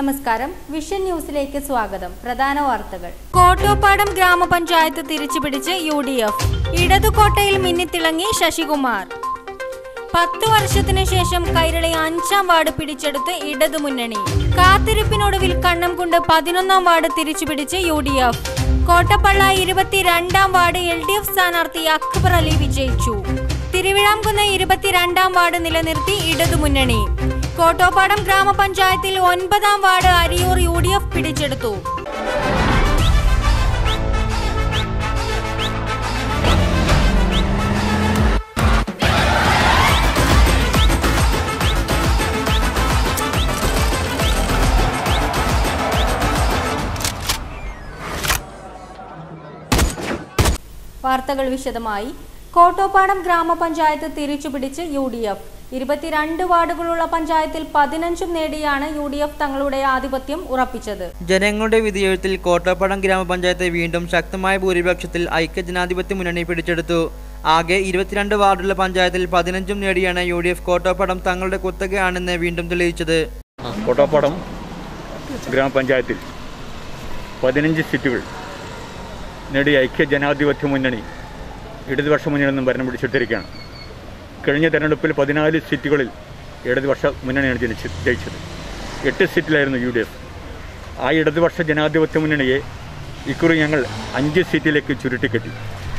നമസ്കാരം വിഷൻ ന്യൂസിലേക്ക് സ്വാഗതം പ്രധാന വാർത്തകൾ കോട്ടോപ്പാടം ഗ്രാമപഞ്ചായത്ത് തിരിച്ചുപിടിച്ച് യു ഡി എഫ് ഇടതുകോട്ടയിൽ മിന്നിത്തിളങ്ങി ശശികുമാർ പത്ത് വർഷത്തിനു ശേഷം കൈരളി അഞ്ചാം വാർഡ് പിടിച്ചെടുത്ത് ഇടതുമുന്നണി കാത്തിരിപ്പിനൊടുവിൽ കണ്ണംകുണ്ട് പതിനൊന്നാം വാർഡ് തിരിച്ചുപിടിച്ച് യു ഡി എഫ് കോട്ടപ്പള്ള ഇരുപത്തിരണ്ടാം വാർഡ് എൽ ഡി എഫ് സ്ഥാനാർത്ഥി അക്ബർ അലി വിജയിച്ചു തിരുവിഴാംകുന്ന് ഇരുപത്തിരണ്ടാം വാർഡ് നിലനിർത്തി ഇടതുമുന്നണി കോട്ടോപ്പാടം ഗ്രാമപഞ്ചായത്തിൽ ഒൻപതാം ward Ariyur U D F പിടിച്ചെടുത്തു വാർത്തകൾ വിശദമായി കോട്ടോപ്പാടം ഗ്രാമപഞ്ചായത്ത് തിരിച്ചുപിടിച്ച് യു ഡി എഫ് ഇരുപത്തിരണ്ട് വാർഡുകളുള്ള പഞ്ചായത്തിൽ പതിനഞ്ചും നേടിയാണ് യു ഡി എഫ് തങ്ങളുടെ ആധിപത്യം ഉറപ്പിച്ചത് ജനങ്ങളുടെ വിധിയെഴുത്തിൽ കോട്ടപ്പാടം ഗ്രാമപഞ്ചായത്ത് വീണ്ടും ശക്തമായ ഭൂരിപക്ഷത്തിൽ ഐക്യജനാധിപത്യ മുന്നണി പിടിച്ചെടുത്തു ആകെ ഇരുപത്തിരണ്ട് വാർഡുള്ള പഞ്ചായത്തിൽ പതിനഞ്ചും നേടിയാണ് യു ഡി എഫ് കോട്ടപ്പാടം തങ്ങളുടെ കുത്തകയാണെന്ന് വീണ്ടും തെളിയിച്ചത് കോട്ടപ്പാടം ഗ്രാമപഞ്ചായത്തിൽ പതിനഞ്ച് സീറ്റുകൾ നേടിയ ഐക്യ ജനാധിപത്യ മുന്നണി ഇടതുപക്ഷ മുന്നണി നിന്നും ഭരണം പിടിച്ചെടുത്തിരിക്കുകയാണ് കഴിഞ്ഞ തെരഞ്ഞെടുപ്പിൽ പതിനാല് സീറ്റുകളിൽ ഇടതുപക്ഷ മുന്നണിയാണ് ജനിച്ച് ജയിച്ചത് എട്ട് സീറ്റിലായിരുന്നു യു ഡി എഫ് ആ ഇടതുപക്ഷ ജനാധിപത്യ മുന്നണിയെ ഇക്കുറി ഞങ്ങൾ അഞ്ച് സീറ്റിലേക്ക് ചുരുട്ടിക്കെട്ടി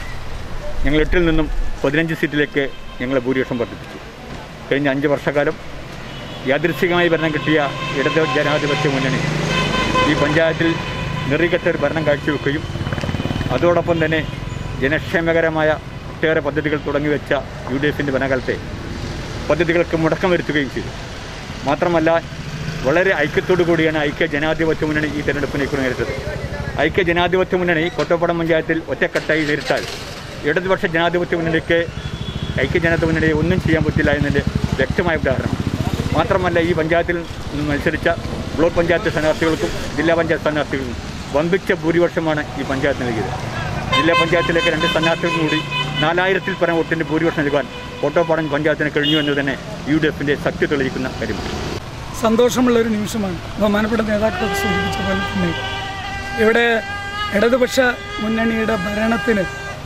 ഞങ്ങൾ എട്ടിൽ നിന്നും പതിനഞ്ച് സീറ്റിലേക്ക് ഞങ്ങൾ ഭൂരിപക്ഷം വർദ്ധിപ്പിച്ചു കഴിഞ്ഞ അഞ്ച് വർഷക്കാലം യാദൃശ്ചികമായി ഭരണം കിട്ടിയ ഇടത് ജനാധിപത്യ മുന്നണി ഈ പഞ്ചായത്തിൽ നിർറികെട്ട ഒരു ഭരണം കാഴ്ചവെക്കുകയും അതോടൊപ്പം തന്നെ ജനക്ഷേമകരമായ ഒട്ടേറെ പദ്ധതികൾ തുടങ്ങി വെച്ച യു ഡി എഫിൻ്റെ ഭരണകാലത്തെ പദ്ധതികൾക്ക് മുടക്കം വരുത്തുകയും ചെയ്തു മാത്രമല്ല വളരെ ഐക്യത്തോടു കൂടിയാണ് ഐക്യ ജനാധിപത്യ മുന്നണി ഈ തെരഞ്ഞെടുപ്പിനെ കുറിച്ച് നേരിട്ടത് ഐക്യ ജനാധിപത്യ മുന്നണി കൊട്ടപ്പടം പഞ്ചായത്തിൽ ഒറ്റക്കെട്ടായി നേരിട്ടാൽ ഇടതുപക്ഷ ജനാധിപത്യ മുന്നണിക്ക് ഐക്യ ജനാധിപത്യ മുന്നണിയെ ഒന്നും ചെയ്യാൻ പറ്റില്ല എന്നതിൻ്റെ വ്യക്തമായ ഉദാഹരണം മാത്രമല്ല ഈ പഞ്ചായത്തിൽ നിന്ന് മത്സരിച്ച ബ്ലോക്ക് പഞ്ചായത്ത് സ്ഥാനാർത്ഥികൾക്കും ജില്ലാ പഞ്ചായത്ത് സ്ഥാനാർത്ഥികൾക്കും വമ്പിച്ച ഭൂരിപക്ഷമാണ് ഈ പഞ്ചായത്ത് നൽകിയത് ജില്ലാ പഞ്ചായത്തിലേക്ക് രണ്ട് സ്ഥാനാർത്ഥികൾക്കും കൂടി നാലായിരത്തിൽ പരം വോട്ടിൻ്റെ ഭൂരിപക്ഷം നൽകാൻ കോട്ടോപ്പാടൻ പഞ്ചായത്തിന് കഴിഞ്ഞു എന്ന് തന്നെ യു ഡി എഫിൻ്റെ ശക്തി തെളിയിക്കുന്ന കാര്യമാണ് സന്തോഷമുള്ള ഒരു നിമിഷമാണ് ബഹുമാനപ്പെട്ട നേതാക്കളൊക്കെ സൂചിപ്പിച്ച പോലെ തന്നെ ഇവിടെ ഇടതുപക്ഷ മുന്നണിയുടെ ഭരണത്തിന്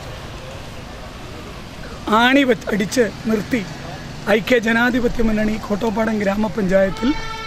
ആണി വെച്ച് അടിച്ച് നിർത്തി ഐക്യ ജനാധിപത്യ മുന്നണി കോട്ടോപ്പാടം ഗ്രാമപഞ്ചായത്തിൽ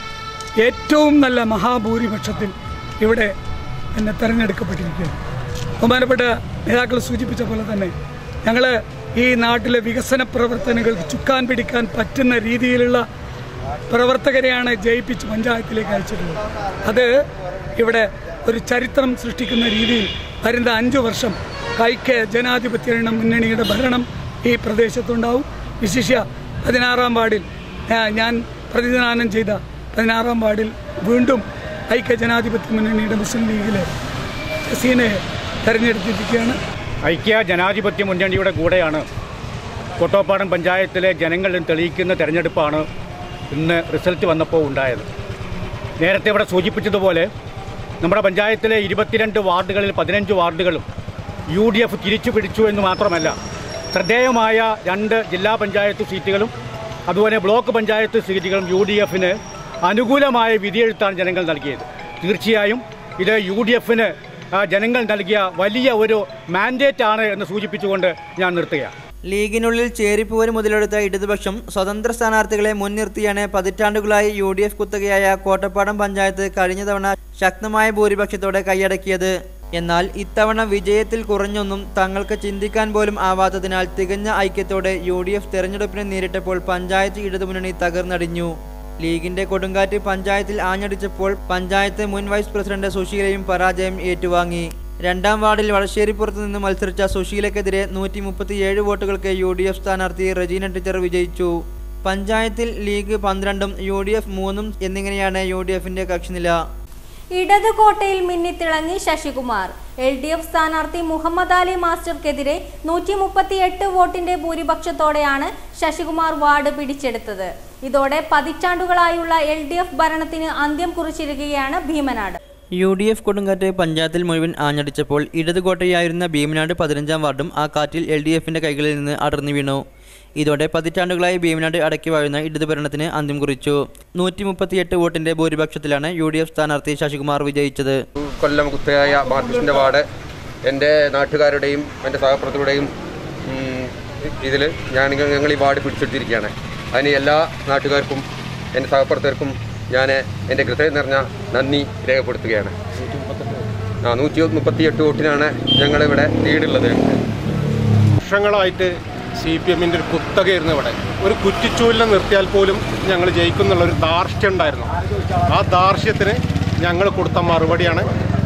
ഏറ്റവും നല്ല മഹാഭൂരിപക്ഷത്തിൽ ഇവിടെ എന്നെ തെരഞ്ഞെടുക്കപ്പെട്ടിരിക്കുകയാണ് ബഹുമാനപ്പെട്ട നേതാക്കൾ സൂചിപ്പിച്ച പോലെ തന്നെ ഞങ്ങൾ ഈ നാട്ടിലെ വികസന പ്രവർത്തനങ്ങൾക്ക് ചുക്കാൻ പിടിക്കാൻ പറ്റുന്ന രീതിയിലുള്ള പ്രവർത്തകരെയാണ് ജയിപ്പിച്ച് പഞ്ചായത്തിലേക്ക് അയച്ചിട്ടുള്ളത് അത് ഇവിടെ ഒരു ചരിത്രം സൃഷ്ടിക്കുന്ന രീതിയിൽ വരുന്ന അഞ്ചു വർഷം ഐക്യ ജനാധിപത്യ മുന്നണിയുടെ ഭരണം ഈ പ്രദേശത്തുണ്ടാവും വിശിഷ്യ പതിനാറാം വാർഡിൽ ഞാ- ഞാൻ പ്രതിനിധാനം ചെയ്ത പതിനാറാം വാർഡിൽ വീണ്ടും ഐക്യ ജനാധിപത്യ മുന്നണിയുടെ മുസ്ലിം ലീഗിലെ ഹസീനെ തെരഞ്ഞെടുത്തിരിക്കുകയാണ് ഐക്യ ജനാധിപത്യ മുന്നണിയുടെ കൂടെയാണ് കൊട്ടോപ്പാടം പഞ്ചായത്തിലെ ജനങ്ങളിൽ തെളിയിക്കുന്ന തെരഞ്ഞെടുപ്പാണ് ഇന്ന് റിസൾട്ട് വന്നപ്പോൾ ഉണ്ടായത് നേരത്തെ ഇവിടെ സൂചിപ്പിച്ചതുപോലെ നമ്മുടെ പഞ്ചായത്തിലെ ഇരുപത്തിരണ്ട് വാർഡുകളിൽ പതിനഞ്ച് വാർഡുകളും യു ഡി എഫ് തിരിച്ചു പിടിച്ചു എന്ന് മാത്രമല്ല ശ്രദ്ധേയമായ രണ്ട് ജില്ലാ പഞ്ചായത്ത് സീറ്റുകളും അതുപോലെ ബ്ലോക്ക് പഞ്ചായത്ത് സീറ്റുകളും യു ഡി എഫിന് അനുകൂലമായ വിധിയെഴുത്താണ് ജനങ്ങൾ നൽകിയത് തീർച്ചയായും ഇത് യു ഡി എഫിന് ജനങ്ങൾ നൽകിയ വലിയ ഒരു മാൻഡേറ്റ് ആണ് എന്ന് സൂചിപ്പിച്ചുകൊണ്ട് ഞാൻ നിർത്തുകയാണ് ലീഗിനുള്ളിൽ ചേരിപ്പോര് മുതലെടുത്ത ഇടതുപക്ഷം സ്വതന്ത്ര സ്ഥാനാർത്ഥികളെ മുൻനിർത്തിയാണ് പതിറ്റാണ്ടുകളായി യു ഡി എഫ് കുത്തകയായ കോട്ടപ്പാടം പഞ്ചായത്ത് കഴിഞ്ഞ തവണ ശക്തമായ ഭൂരിപക്ഷത്തോടെ കൈയടക്കിയത് എന്നാൽ ഇത്തവണ വിജയത്തിൽ കുറഞ്ഞൊന്നും തങ്ങൾക്ക് ചിന്തിക്കാൻ പോലും ആവാത്തതിനാൽ തികഞ്ഞ ഐക്യത്തോടെ യു ഡി എഫ് തെരഞ്ഞെടുപ്പിനെ നേരിട്ടപ്പോൾ പഞ്ചായത്ത് ഇടതുമുന്നണി തകർന്നടിഞ്ഞു ലീഗിന്റെ കൊടുങ്കാറ്റ് പഞ്ചായത്തിൽ ആഞ്ഞടിച്ചപ്പോൾ പഞ്ചായത്ത് മുൻ വൈസ് പ്രസിഡന്റ് സുശീലയും പരാജയം ഏറ്റുവാങ്ങി രണ്ടാം വാർഡിൽ വളശ്ശേരിപ്പുറത്ത് നിന്ന് മത്സരിച്ച സുശീലക്കെതിരെ നൂറ്റി മുപ്പത്തിയേഴ് വോട്ടുകൾക്ക് യു ഡി എഫ് സ്ഥാനാർത്ഥി റജീന ടീച്ചർ വിജയിച്ചു പഞ്ചായത്തിൽ ലീഗ് പന്ത്രണ്ടും യു ഡി എഫ് മൂന്നും എന്നിങ്ങനെയാണ് യു ഡി എഫിന്റെ കക്ഷിനില ഇടതുകോട്ടയിൽ മിന്നിത്തിളങ്ങി ശശികുമാർ എൽ ഡി എഫ് സ്ഥാനാർത്ഥി മുഹമ്മദ് അലി മാസ്റ്റർക്കെതിരെ നൂറ്റി മുപ്പത്തിയെട്ട് വോട്ടിന്റെ ഭൂരിപക്ഷത്തോടെയാണ് ശശികുമാർ വാർഡ് പിടിച്ചെടുത്തത് ഇതോടെ പതിറ്റാണ്ടുകളായുള്ള എൽ ഡി എഫ് ഭരണത്തിന് അന്ത്യം കുറിച്ചിരിക്കുകയാണ് ഭീമനാട് യു ഡി എഫ് കൊടുങ്കാറ്റ് പഞ്ചായത്തിൽ മുഴുവൻ ആഞ്ഞടിച്ചപ്പോൾ ഇടതുകോട്ടയായിരുന്ന ഭീമനാട് പതിനഞ്ചാം വാർഡും ആ കാറ്റിൽ എൽ ഡി എഫിന്റെ കൈകളിൽ നിന്ന് അടർന്നു വീണു ഇതോടെ പതിറ്റാണ്ടുകളായി ഭീമനാട് അടക്കി വാഴുന്ന ഇടതു ഭരണത്തിന് അന്ത്യം കുറിച്ചു നൂറ്റി മുപ്പത്തിയെട്ട് വോട്ടിന്റെ ഭൂരിപക്ഷത്തിലാണ് യു ഡി എഫ് സ്ഥാനാർത്ഥി ശശികുമാർ വിജയിച്ചത് കൊല്ലം കുത്തയായ മാർട്ടിസിൻ്റെ വാർഡ് എൻ്റെ നാട്ടുകാരുടെയും എൻ്റെ സഹപ്രവർത്തകരുടെയും ഇതിൽ ഞാൻ ഞങ്ങൾ ഈ വാർഡ് പിടിച്ചെടുത്തിരിക്കുകയാണ് അതിന് എല്ലാ നാട്ടുകാർക്കും എൻ്റെ സഹപ്രവർത്തകർക്കും ഞാൻ എൻ്റെ ഹൃദയം നിറഞ്ഞ നന്ദി രേഖപ്പെടുത്തുകയാണ് ആ നൂറ്റി മുപ്പത്തിയെട്ട് വോട്ടിനാണ് ഞങ്ങളിവിടെ ലീഡുള്ളത് വർഷങ്ങളായിട്ട് സി പി എമ്മിൻ്റെ ഒരു കുത്തകയായിരുന്നു ഇവിടെ ഒരു കുറ്റിച്ചൂലിനെ നിർത്തിയാൽ പോലും ഞങ്ങൾ ജയിക്കുന്നുള്ള ഒരു ധാർഷ്ട്യം ഉണ്ടായിരുന്നു ആ ധാർഷ്ട്യത്തിന് ഞങ്ങൾ കൊടുത്ത മറുപടിയാണ്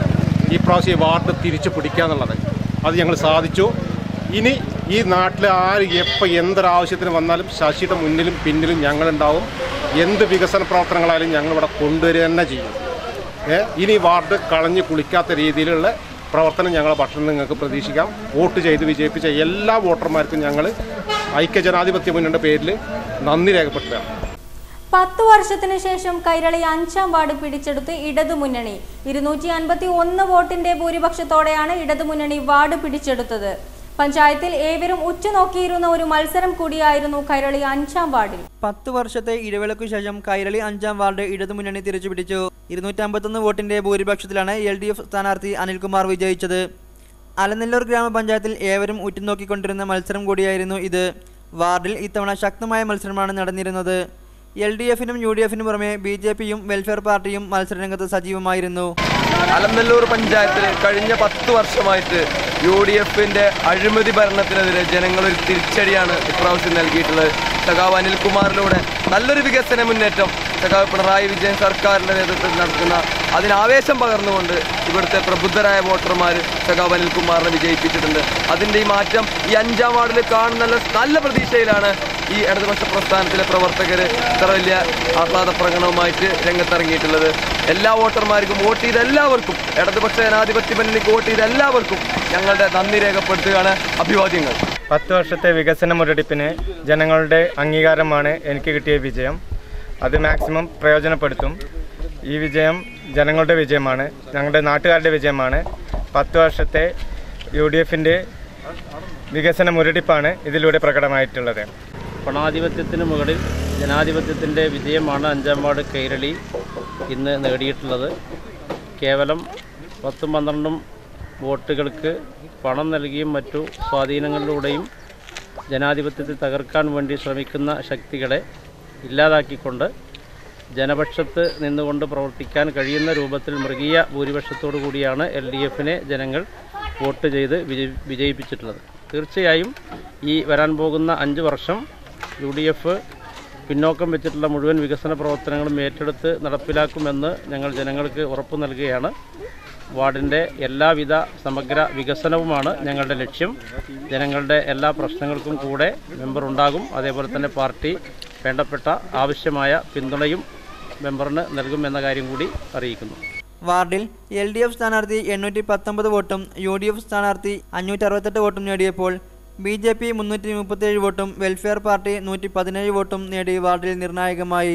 ഈ പ്രാവശ്യം ഈ വാർഡ് തിരിച്ചു പിടിക്കുക എന്നുള്ളത് അത് ഞങ്ങൾ സാധിച്ചു ഇനി ഈ നാട്ടിൽ ആര് എപ്പോൾ എന്തൊരാവശ്യത്തിന് വന്നാലും ശശിയുടെ മുന്നിലും പിന്നിലും ഞങ്ങളുണ്ടാവും എന്ത് വികസന പ്രവർത്തനങ്ങളായാലും ഞങ്ങളിവിടെ കൊണ്ടുവരിക തന്നെ ചെയ്യും ഏ, ഇനി വാർഡ് കളഞ്ഞു കുളിക്കാത്ത രീതിയിലുള്ള പ്രവർത്തനം ഞങ്ങളെ ഭക്ഷണം നിങ്ങൾക്ക് പ്രതീക്ഷിക്കാം വോട്ട് ചെയ്ത് വിജയിപ്പിച്ച എല്ലാ വോട്ടർമാർക്കും ഞങ്ങൾ ഐക്യജനാധിപത്യ മുന്നണിയുടെ പേരിൽ നന്ദി രേഖപ്പെടുത്തുകയാണ് പത്തു വർഷത്തിനു ശേഷം കൈരളി അഞ്ചാം വാർഡ് പിടിച്ചെടുത്ത് ഇടതുമുന്നണി ഇരുന്നൂറ്റി അൻപത്തി ഒന്ന് വോട്ടിന്റെ ഭൂരിപക്ഷത്തോടെയാണ് ഇടതുമുന്നണി വാർഡ് പിടിച്ചെടുത്തത് പഞ്ചായത്തിൽ ഏവരും ഉറ്റുനോക്കിയിരുന്ന ഒരു മത്സരം കൂടിയായിരുന്നു കൈരളി അഞ്ചാം വാർഡിൽ പത്ത് വർഷത്തെ ഇടവേളയ്ക്കു ശേഷം കൈരളി അഞ്ചാം വാർഡ് ഇടതുമുന്നണി തിരിച്ചുപിടിച്ചു ഇരുന്നൂറ്റമ്പത്തൊന്ന് വോട്ടിന്റെ ഭൂരിപക്ഷത്തിലാണ് എൽ ഡി എഫ് സ്ഥാനാർത്ഥി അനിൽകുമാർ വിജയിച്ചത് അലനെല്ലൂർ ഗ്രാമപഞ്ചായത്തിൽ ഏവരും ഉറ്റുനോക്കിക്കൊണ്ടിരുന്ന മത്സരം കൂടിയായിരുന്നു ഇത് വാർഡിൽ ഇത്തവണ ശക്തമായ മത്സരമാണ് നടന്നിരുന്നത് എൽ ഡി എഫിനും യു ഡി എഫിനും പുറമെ ബി ജെ പിയും വെൽഫെയർ പാർട്ടിയും മത്സരരംഗത്ത് സജീവമായിരുന്നു അലനല്ലൂർ പഞ്ചായത്തിൽ കഴിഞ്ഞ പത്ത് വർഷമായിട്ട് യു ഡി എഫിന്റെ അഴിമതി ഭരണത്തിനെതിരെ ജനങ്ങൾ ഒരു തിരിച്ചടിയാണ് ഇപ്രാവശ്യം നൽകിയിട്ടുള്ളത് സഖാവ് അനിൽകുമാറിലൂടെ നല്ലൊരു വികസന മുന്നേറ്റം സഖാവ് പിണറായി വിജയൻ സർക്കാരിന്റെ നേതൃത്വത്തിൽ നടത്തുന്ന അതിന് ആവേശം പകർന്നുകൊണ്ട് ഇവിടുത്തെ പ്രബുദ്ധരായ വോട്ടർമാർ സഖാവ് അനിൽകുമാറിനെ വിജയിപ്പിച്ചിട്ടുണ്ട് അതിന്റെ ഈ മാറ്റം ഈ അഞ്ചാം വാർഡിൽ കാണുന്ന നല്ല നല്ല പ്രതീക്ഷയിലാണ് ഈ ഇടതുപക്ഷ പ്രസ്ഥാനത്തിലെ പ്രവർത്തകർ ഇത്ര വലിയ ആഹ്ലാദ പ്രകടനവുമായിട്ട് രംഗത്തിറങ്ങിയിട്ടുള്ളത് എല്ലാ വോട്ടർമാർക്കും വോട്ട് ചെയ്ത എല്ലാവർക്കും ഇടതുപക്ഷ ജനാധിപത്യ മുന്നണിക്ക് വോട്ട് ചെയ്ത എല്ലാവർക്കും ഞങ്ങളുടെ നന്ദി രേഖപ്പെടുത്തുകയാണ് അഭിവാദ്യങ്ങൾ പത്ത് വർഷത്തെ വികസന മുരടിപ്പിന് ജനങ്ങളുടെ അംഗീകാരമാണ് എനിക്ക് കിട്ടിയ വിജയം അത് മാക്സിമം പ്രയോജനപ്പെടുത്തും ഈ വിജയം ജനങ്ങളുടെ വിജയമാണ് ഞങ്ങളുടെ നാട്ടുകാരുടെ വിജയമാണ് പത്ത് വർഷത്തെ യു ഡി എഫിൻ്റെ വികസന മുരടിപ്പാണ് ഇതിലൂടെ പ്രകടമായിട്ടുള്ളത് പണാധിപത്യത്തിന് മുകളിൽ ജനാധിപത്യത്തിൻ്റെ വിജയമാണ് അഞ്ചാം വാർഡ് കൈരളി ഇന്ന് നേടിയിട്ടുള്ളത് കേവലം പത്തും പന്ത്രണ്ടും വോട്ടുകൾക്ക് പണം നൽകിയും മറ്റു സ്വാധീനങ്ങളിലൂടെയും ജനാധിപത്യത്തെ തകർക്കാൻ വേണ്ടി ശ്രമിക്കുന്ന ശക്തികളെ ഇല്ലാതാക്കിക്കൊണ്ട് ജനപക്ഷത്ത് നിന്നുകൊണ്ട് പ്രവർത്തിക്കാൻ കഴിയുന്ന രൂപത്തിൽ മൃഗീയ ഭൂരിപക്ഷത്തോടു കൂടിയാണ് എൽ ഡി എഫിനെ ജനങ്ങൾ വോട്ട് ചെയ്ത് വിജയി വിജയിപ്പിച്ചിട്ടുള്ളത് തീർച്ചയായും ഈ വരാൻ പോകുന്ന അഞ്ച് വർഷം യു ഡി എഫ് പിന്നോക്കം വെച്ചിട്ടുള്ള മുഴുവൻ വികസന പ്രവർത്തനങ്ങളും ഏറ്റെടുത്ത് നടപ്പിലാക്കുമെന്ന് ഞങ്ങൾ ജനങ്ങൾക്ക് ഉറപ്പു നൽകുകയാണ് വാർഡിൻ്റെ എല്ലാവിധ സമഗ്ര വികസനവുമാണ് ഞങ്ങളുടെ ലക്ഷ്യം ജനങ്ങളുടെ എല്ലാ പ്രശ്നങ്ങൾക്കും കൂടെ മെമ്പർ ഉണ്ടാകും അതേപോലെ തന്നെ പാർട്ടി വേണ്ടപ്പെട്ട ആവശ്യമായ പിന്തുണയും മെമ്പറിന് നൽകുമെന്ന കാര്യം കൂടി അറിയിക്കുന്നു വാർഡിൽ എൽ ഡി എഫ് സ്ഥാനാർത്ഥി എണ്ണൂറ്റി പത്തൊമ്പത് വോട്ടും യു ഡി എഫ് സ്ഥാനാർത്ഥി അഞ്ഞൂറ്റി അറുപത്തെട്ട് വോട്ടും നേടിയപ്പോൾ ബി ജെ പി മുന്നൂറ്റി മുപ്പത്തേഴ് വോട്ടും വെൽഫെയർ പാർട്ടി നൂറ്റി പതിനേഴ് വോട്ടും നേടി വാർഡിൽ നിർണായകമായി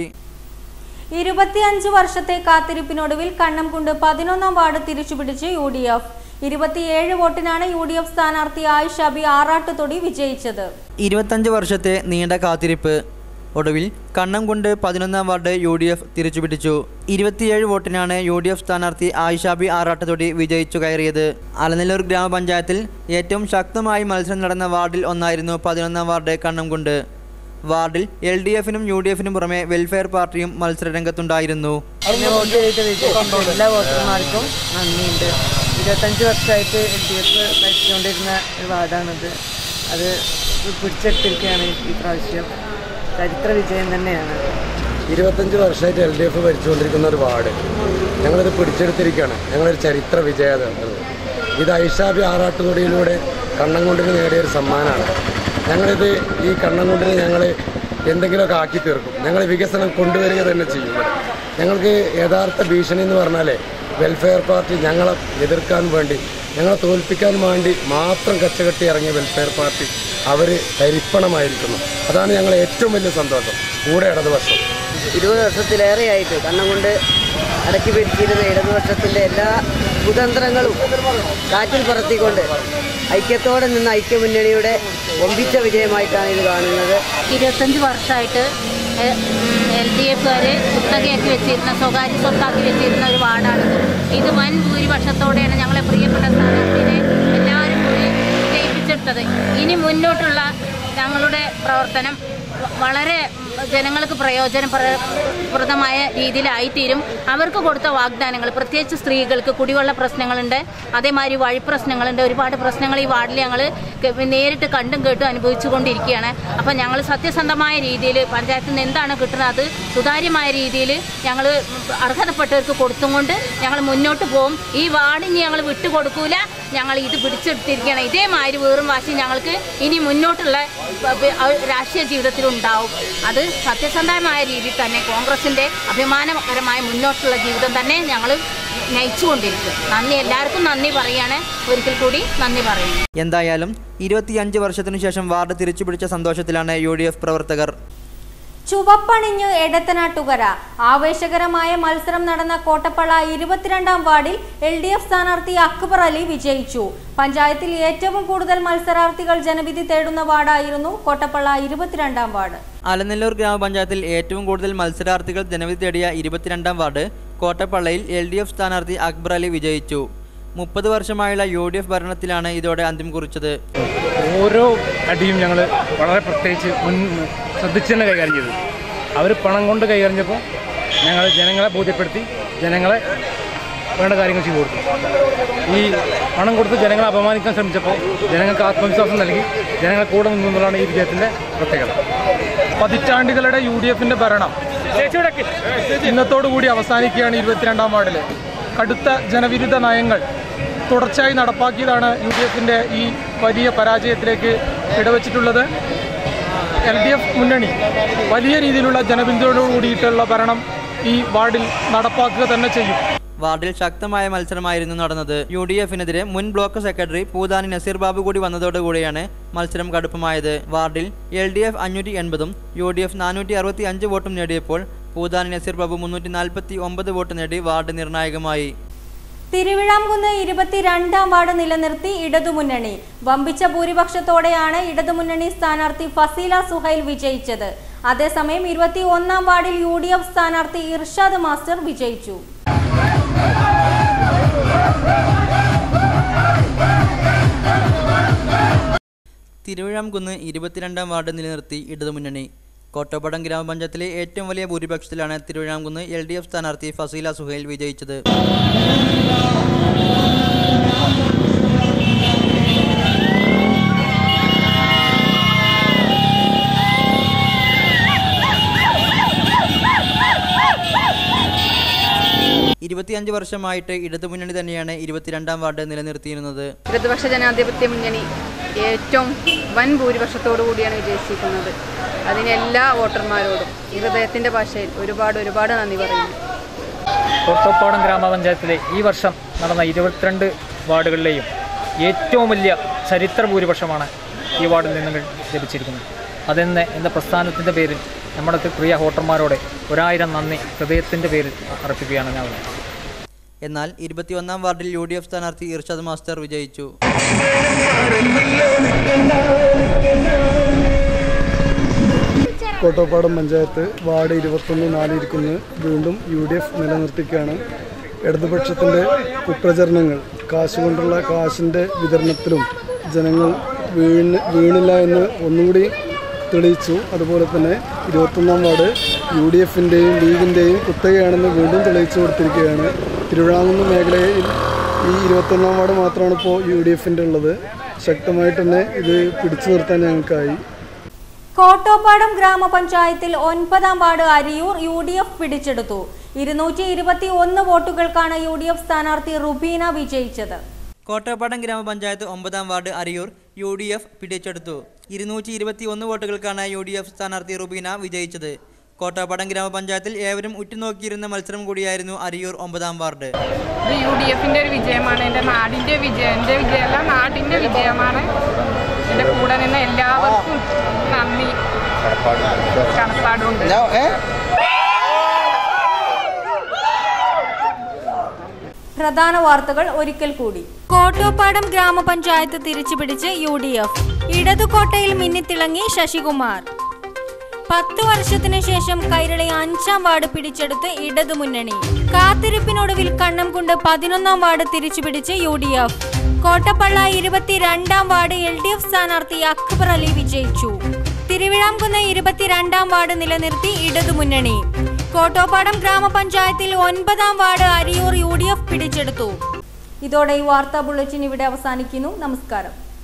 ഇരുപത്തിയഞ്ച് വർഷത്തെ കാത്തിരിപ്പിനൊടുവിൽ കണ്ണംകുണ്ട് പതിനൊന്നാം വാർഡ് തിരിച്ചുപിടിച്ച് യു ഡി എഫ് ഇരുപത്തിയേഴ് വോട്ടിനാണ് യു ഡി എഫ് സ്ഥാനാർത്ഥി ആയിഷ ബി ആറാട്ടുതൊടി വിജയിച്ചത് ഇരുപത്തഞ്ച് വർഷത്തെ നീണ്ട കാത്തിരിപ്പ് ഒടുവിൽ കണ്ണംകുണ്ട് പതിനൊന്നാം വാർഡ് യു ഡി എഫ് തിരിച്ചുപിടിച്ചു ഇരുപത്തിയേഴ് വോട്ടിനാണ് യു ഡി എഫ് സ്ഥാനാർത്ഥി ആയിഷാബി ആറാട്ടത്തൊടി വിജയിച്ചു കയറിയത് അലനല്ലൂർ ഗ്രാമപഞ്ചായത്തിൽ ഏറ്റവും ശക്തമായി മത്സരം നടന്ന വാർഡിൽ ഒന്നായിരുന്നു പതിനൊന്നാം വാർഡ് കണ്ണംകുണ്ട് വാർഡിൽ എൽ ഡി എഫിനും യു ഡി എഫിനും പുറമെ വെൽഫെയർ പാർട്ടിയും മത്സരരംഗത്തുണ്ടായിരുന്നു എന്നെ വോട്ട് ചെയ്ത് വിജയിപ്പിച്ച എല്ലാ വോട്ടർമാർക്കും നന്ദിയുണ്ട് ഇരുപത്തഞ്ച് വർഷമായിട്ട് എൽ ഡി എഫ് ഭരിച്ചുകൊണ്ടിരുന്ന ഒരു വാർഡാണിത് അത് പിടിച്ചെടുത്തിരിക്കുകയാണ് ഈ പ്രാവശ്യം ചരിത്ര വിജയം തന്നെയാണ് ഇരുപത്തഞ്ച് വർഷമായിട്ട് എൽ ഡി എഫ് ഭരിച്ചുകൊണ്ടിരിക്കുന്ന ഒരു വാർഡ് ഞങ്ങളിത് പിടിച്ചെടുത്തിരിക്കുകയാണ് ഞങ്ങളൊരു ചരിത്ര വിജയം ഇത് ഐഷാബി ആറാട്ടുതൊടിയിലൂടെ കണ്ണൻകുണ്ടിന് നേടിയ ഒരു സമ്മാനമാണ് ഞങ്ങളിത് ഈ കണ്ണൻകുണ്ടിന് ഞങ്ങൾ എന്തെങ്കിലുമൊക്കെ ആക്കി തീർക്കും ഞങ്ങൾ വികസനം കൊണ്ടുവരിക തന്നെ ചെയ്യും ഇവിടെ. ഞങ്ങൾക്ക് യഥാർത്ഥ ഭീഷണി എന്ന് പറഞ്ഞാൽ വെൽഫെയർ പാർട്ടി ഞങ്ങളെ എതിർക്കാൻ വേണ്ടി ഞങ്ങളെ തോൽപ്പിക്കാൻ വേണ്ടി മാത്രം കച്ചകെട്ടി ഇറങ്ങിയ വെൽഫെയർ പാർട്ടി അവർ തരിപ്പണമായിരിക്കുന്നു അതാണ് ഞങ്ങളെ ഏറ്റവും വലിയ സന്തോഷം കൂടെ ഇടതുപക്ഷം ഇരുപത് വർഷത്തിലേറെയായിട്ട് കണ്ണം കൊണ്ട് അടക്കി പിടിച്ചിരുന്ന ഇടതുപക്ഷത്തിൻ്റെ എല്ലാ കുതന്ത്രങ്ങളും കാറ്റിൽ പറത്തിക്കൊണ്ട് ഐക്യത്തോടെ നിന്ന് ഐക്യമുന്നണിയുടെ ഒമ്പിച്ച വിജയമായിട്ടാണ് ഇത് കാണുന്നത് ഇരുപത്തഞ്ച് വർഷമായിട്ട് എൽ ഡി എഫുകാർ കുത്തകയാക്കി വെച്ചിരുന്ന സ്വകാര്യ സ്വത്താക്കി വെച്ചിരുന്ന ഒരു വാർഡാണിത് ഇത് വൻ ഭൂരിപക്ഷത്തോടെയാണ് ഞങ്ങളെ പ്രിയപ്പെട്ട സ്ഥാനാർത്ഥിനെ എല്ലാവരും കൂടി ജയിപ്പിച്ചെടുത്തത് ഇനി മുന്നോട്ടുള്ള ഞങ്ങളുടെ പ്രവർത്തനം വ- വളരെ ജനങ്ങൾക്ക് പ്രയോജനപ്രദമായ രീതിയിലായിത്തീരും അവർക്ക് കൊടുത്ത വാഗ്ദാനങ്ങൾ പ്രത്യേകിച്ച് സ്ത്രീകൾക്ക് കുടിവെള്ള പ്രശ്നങ്ങളുണ്ട് അതേമാതിരി വഴി പ്രശ്നങ്ങളുണ്ട് ഒരുപാട് പ്രശ്നങ്ങൾ ഈ വാർഡിൽ ഞങ്ങൾ നേരിട്ട് കണ്ടും കേട്ടും അനുഭവിച്ചു കൊണ്ടിരിക്കുകയാണ് അപ്പം ഞങ്ങൾ സത്യസന്ധമായ രീതിയിൽ പഞ്ചായത്തിൽ നിന്ന് എന്താണ് കിട്ടുന്നത് അത് സുതാര്യമായ രീതിയിൽ ഞങ്ങൾ അർഹതപ്പെട്ടവർക്ക് കൊടുത്തും കൊണ്ട് ഞങ്ങൾ മുന്നോട്ട് പോകും ഈ വാർഡിന് ഞങ്ങൾ വിട്ടുകൊടുക്കൂല ഞങ്ങൾ ഇത് പിടിച്ചെടുത്തിരിക്കുകയാണ് ഇതേമാതിരി വേറും വാശി ഞങ്ങൾക്ക് ഇനി മുന്നോട്ടുള്ള പ- പ- ആ രാഷ്ട്രീയ ജീവിതത്തിൽ ഉണ്ടാവും അത് സത്യസന്ധമായ രീതിയിൽ തന്നെ കോൺഗ്രസിന്റെ അഭിമാനകരമായ മുന്നോട്ടുള്ള ജീവിതം തന്നെ ഞങ്ങൾ നയിച്ചുകൊണ്ടിരിക്കും നന്ദി എല്ലാവർക്കും നന്ദി പറയാണ് ഒരിക്കൽ കൂടി നന്ദി പറയുന്നു എന്തായാലും ഇരുപത്തിയഞ്ച് വർഷത്തിനു ശേഷം വാർഡ് തിരിച്ചുപിടിച്ച സന്തോഷത്തിലാണ് യു ഡി എഫ് പ്രവർത്തകർ ചുവപ്പണിഞ്ഞ് എടത്തനാട്ടുകര ആവേശകരമായ മത്സരം നടന്ന കോട്ടപ്പള്ള ഇരുപത്തിരണ്ടാം വാർഡിൽ എൽ ഡി എഫ് സ്ഥാനാർത്ഥി അക്ബർ അലി വിജയിച്ചു പഞ്ചായത്തിൽ ഏറ്റവും കൂടുതൽ മത്സരാർത്ഥികൾ ജനവിധി തേടുന്ന വാർഡായിരുന്നു കോട്ടപ്പള്ള ഇരുപത്തിരണ്ടാം വാർഡ് അലനല്ലൂർ ഗ്രാമപഞ്ചായത്തിൽ ഏറ്റവും കൂടുതൽ മത്സരാർത്ഥികൾ ജനവിധി തേടിയ ഇരുപത്തിരണ്ടാം വാർഡ് കോട്ടപ്പള്ളയിൽ എൽ ഡി എഫ് സ്ഥാനാർത്ഥി അക്ബർ അലി വിജയിച്ചു മുപ്പത് വർഷമായുള്ള യു ഡി എഫ് ഭരണത്തിലാണ് ഇതോടെ അന്ത്യം കുറിച്ചത് ഓരോ അടിയും ഞങ്ങൾ വളരെ പ്രത്യേകിച്ച് മുൻ ശ്രദ്ധിച്ച് തന്നെ കൈകാര്യം ചെയ്തു അവർ പണം കൊണ്ട് കൈകാര്യം ചെയ്തപ്പോൾ ഞങ്ങൾ ജനങ്ങളെ ബോധ്യപ്പെടുത്തി ജനങ്ങളെ വേണ്ട കാര്യങ്ങൾ ചെയ്തു കൊടുത്തു ഈ പണം കൊടുത്ത് ജനങ്ങളെ അപമാനിക്കാൻ ശ്രമിച്ചപ്പോൾ ജനങ്ങൾക്ക് ആത്മവിശ്വാസം നൽകി ജനങ്ങളെ കൂടെ നിന്നു എന്നുള്ളതാണ് ഈ വിജയത്തിൻ്റെ പ്രത്യേകത പതിറ്റാണ്ടുകളുടെ യു ഡി എഫിന്റെ ഭരണം ഇന്നത്തോടു കൂടി അവസാനിക്കുകയാണ് ഇരുപത്തിരണ്ടാം വാർഡിൽ കടുത്ത ജനവിരുദ്ധ നയങ്ങൾ തുടർച്ചയായി നടപ്പാക്കിയതാണ് യു ഡി എഫിന്റെ ഈ വലിയ പരാജയത്തിലേക്ക് ഇടവച്ചിട്ടുള്ളത് എൽ ഡി എഫ് മുന്നണി വലിയ രീതിയിലുള്ള ജനപിന്തുണയോട് കൂടിയിട്ടുള്ള ഭരണം ഈ വാർഡിൽ നടപ്പാക്കുക തന്നെ ചെയ്യും വാർഡിൽ ശക്തമായ മത്സരമായിരുന്നു നടന്നത് യു ഡി എഫിനെതിരെ മുൻ ബ്ലോക്ക് സെക്രട്ടറി പൂതാനി നസീർ ബാബു കൂടി വന്നതോടുകൂടിയാണ് മത്സരം കടുപ്പമായത് വാർഡിൽ എൽ ഡി എഫ് അഞ്ഞൂറ്റി എൺപതും യു ഡി എഫ് നാനൂറ്റി അറുപത്തി അഞ്ച് വോട്ടും നേടിയപ്പോൾ പൂതാനി നസീർ ബാബു മുന്നൂറ്റി നാൽപ്പത്തി ഒമ്പത് വോട്ട് നേടി വാർഡ് നിർണായകമായി തിരുവിഴാംകുന്ന് ഇരുപത്തിരണ്ടാം വാർഡ് നിലനിർത്തി ഇടതുമുന്നണി വമ്പിച്ച ഭൂരിപക്ഷത്തോടെയാണ് ഇടതുമുന്നണി സ്ഥാനാർത്ഥി ഫസീല സുഹൈൽ വിജയിച്ചത് അതേസമയം ഇരുപത്തി ഒന്നാം വാർഡിൽ യു ഡി എഫ് സ്ഥാനാർത്ഥി ഇർഷാദ് മാസ്റ്റർ വിജയിച്ചു തിരുവിഴാംകുന്ന് ഇരുപത്തിരണ്ടാം വാർഡ് നിലനിർത്തി ഇടതുമുന്നണി കോട്ടപ്പടം ഗ്രാമപഞ്ചായത്തിലെ ഏറ്റവും വലിയ ഭൂരിപക്ഷത്തിലാണ് തിരുവിഴാംകുന്ന് എൽ ഡി എഫ് സ്ഥാനാർത്ഥി ഫസീല സുഹൈൽ വിജയിച്ചത് ഇരുപത്തിയഞ്ച് വർഷമായിട്ട് ഇടതുമുന്നണി തന്നെയാണ് ഇരുപത്തിരണ്ടാം വാർഡ് നിലനിർത്തിയിരുന്നത് ഇടതുപക്ഷ ജനാധിപത്യ മുന്നണി ഏറ്റവും വൻ ഭൂരിപക്ഷത്തോടു കൂടിയാണ് വിജയിച്ചിരിക്കുന്നത് അതിന് എല്ലാ വോട്ടർമാരോടും ഈ ഹൃദയത്തിൻ്റെ ഭാഷയിൽ ഒരുപാട് ഒരുപാട് നന്ദി പറയുന്നു കോട്ടപ്പാടം ഗ്രാമപഞ്ചായത്തിലെ ഈ വർഷം നടന്ന ഇരുപത്തിരണ്ട് വാർഡുകളിലെയും ഏറ്റവും വലിയ ചരിത്ര ഭൂരിപക്ഷമാണ് ഈ വാർഡിൽ നിന്ന് ലഭിച്ചിരിക്കുന്നത് അതെന്ന് എന്ന പ്രസ്ഥാനത്തിൻ്റെ പേരിൽ നമ്മുടെ പ്രിയ വോട്ടർമാരോട് ഒരായിരം നന്ദി ഹൃദയത്തിൻ്റെ പേരിൽ അർപ്പിക്കുകയാണ് ഞാൻ എന്നാൽ ഇരുപത്തിയൊന്നാം വാർഡിൽ യു ഡി എഫ് സ്ഥാനാർത്ഥി ഇർഷാദ് മാസ്റ്റർ വിജയിച്ചു കോട്ടോപ്പാടം പഞ്ചായത്ത് വാർഡ് ഇരുപത്തൊന്ന് നാലിരിക്കുന്ന വീണ്ടും യു ഡി എഫ് നിലനിർത്തിക്കുകയാണ് ഇടതുപക്ഷത്തിൻ്റെ കുപ്രചരണങ്ങൾ കാശ് കൊണ്ടുള്ള കാശിൻ്റെ വിതരണത്തിലും ജനങ്ങൾ വീണ് വീണില്ല എന്ന് ഒന്നുകൂടി തെളിയിച്ചു അതുപോലെ തന്നെ ഇരുപത്തൊന്നാം വാർഡ് യു ഡി എഫിൻ്റെയും ലീഗിൻ്റെയും കുത്തകയാണെന്ന് വീണ്ടും തെളിയിച്ചു കൊടുത്തിരിക്കുകയാണ് തിരുവിഴാങ്കുന്ന് മേഖലയിൽ ഈ ഇരുപത്തൊന്നാം വാർഡ് മാത്രമാണ് ഇപ്പോൾ യു ഡി എഫിൻ്റെ ഉള്ളത് ശക്തമായിട്ട് തന്നെ ഇത് പിടിച്ചു നിർത്താൻ ഞങ്ങൾക്കായി കോട്ടോപ്പാടം ഗ്രാമപഞ്ചായത്തിൽ ഒൻപതാം ward Ariyur U D F പിടിച്ചെടുത്തു ഇരുന്നൂറ്റി ഇരുപത്തി ഒന്ന് വോട്ടുകൾക്കാണ് യു ഡി എഫ് സ്ഥാനാർത്ഥി റുബീന വിജയിച്ചത് കോട്ടപ്പാടം ഗ്രാമപഞ്ചായത്ത് ഒമ്പതാം ward Ariyur U D F പിടിച്ചെടുത്തു ഇരുന്നൂറ്റി ഇരുപത്തി ഒന്ന് വോട്ടുകൾക്കാണ് യു ഡി എഫ് സ്ഥാനാർത്ഥി റുബീന വിജയിച്ചത് കോട്ടപ്പാടം ഗ്രാമപഞ്ചായത്തിൽ ഏവരും ഉറ്റുനോക്കിയിരുന്ന മത്സരം കൂടിയായിരുന്നു അരിയൂർ ഒമ്പതാം വാർഡ് ഇത് യു ഡി എഫിന്റെ ഒരു വിജയമാണ് എൻ്റെ നാടിന്റെ വിജയം എൻ്റെ വിജയമല്ല നാടിന്റെ വിജയമാണ് എൻ്റെ കൂടെ നിന്ന് എല്ലാവർക്കും നന്ദി കടപ്പാടുണ്ട് പ്രധാന വാർത്തകൾ ഒരിക്കൽ കൂടി കോട്ടോപ്പാടം ഗ്രാമപഞ്ചായത്ത് തിരിച്ചുപിടിച്ച് യു ഡി എഫ് ഇടതുകോട്ടയിൽ മിന്നിത്തിളങ്ങി ശശികുമാർ പത്ത് വർഷത്തിനു ശേഷം കൈരളി അഞ്ചാം വാർഡ് പിടിച്ചെടുത്ത് ഇടതുമുന്നണി കാത്തിരിപ്പിനൊടുവിൽ കണ്ണംകുണ്ട് പതിനൊന്നാം വാർഡ് തിരിച്ചുപിടിച്ച് യു ഡി എഫ് കോട്ടപ്പള്ള ഇരുപത്തിരണ്ടാം വാർഡ് എൽ ഡി എഫ് സ്ഥാനാർത്ഥി അക്ബർ അലി വിജയിച്ചു തിരുവിഴാംകുന്ന് ഇരുപത്തിരണ്ടാം വാർഡ് നിലനിർത്തി ഇടതുമുന്നണി കോട്ടോപ്പാടം ഗ്രാമപഞ്ചായത്തിൽ ഒൻപതാം ward Ariyur U D F പിടിച്ചെടുത്തു ഇതോടെ ഈ വാർത്താ ബുള്ളറ്റിൻ ഇവിടെ അവസാനിക്കുന്നു നമസ്കാരം